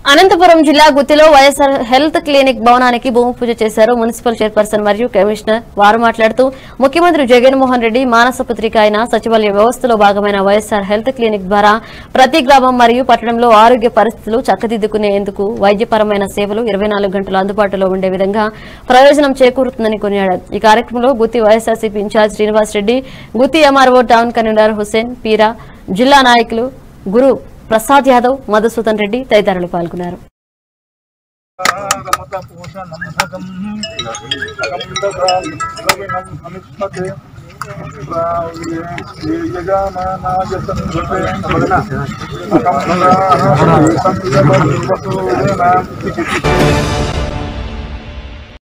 అనంతపురం జిల్లా గుత్తిలో YSR health clinic భవనానికి భూమి పూజ చేశారు మున్సిపల్ చైర్పర్సన్ మరియు కమిషనర్ వారు మాట్లాడుతూ ముఖ్యమంత్రి జగన్మోహన్ రెడ్డి మానస పత్రిక అయిన సచివాలయ వ్యవస్థలో భాగమైన వైఎస్ఆర్ హెల్త్ క్లినిక్ ద్వారా ప్రతి గ్రామం మరియు పట్టణంలో ఆరోగ్య పరిస్థితులు చక్కదిద్దుకునేందుకు వైద్యపరమైన సేవలు ఇరవై గంటలు అందుబాటులో ఉండే విధంగా ప్రయోజనం చేకూరుతుందని కొనియాడారు ఈ కార్యక్రమంలో Gutti YSRCP incharge Srinivas Reddy Gutti MRO town convener Hussain Peera జిల్లా నాయకులు గురు ప్రసాద్ యాదవ్ మధుసూదన్ రెడ్డి తదితరులు పాల్గొన్నారు యజమానాయ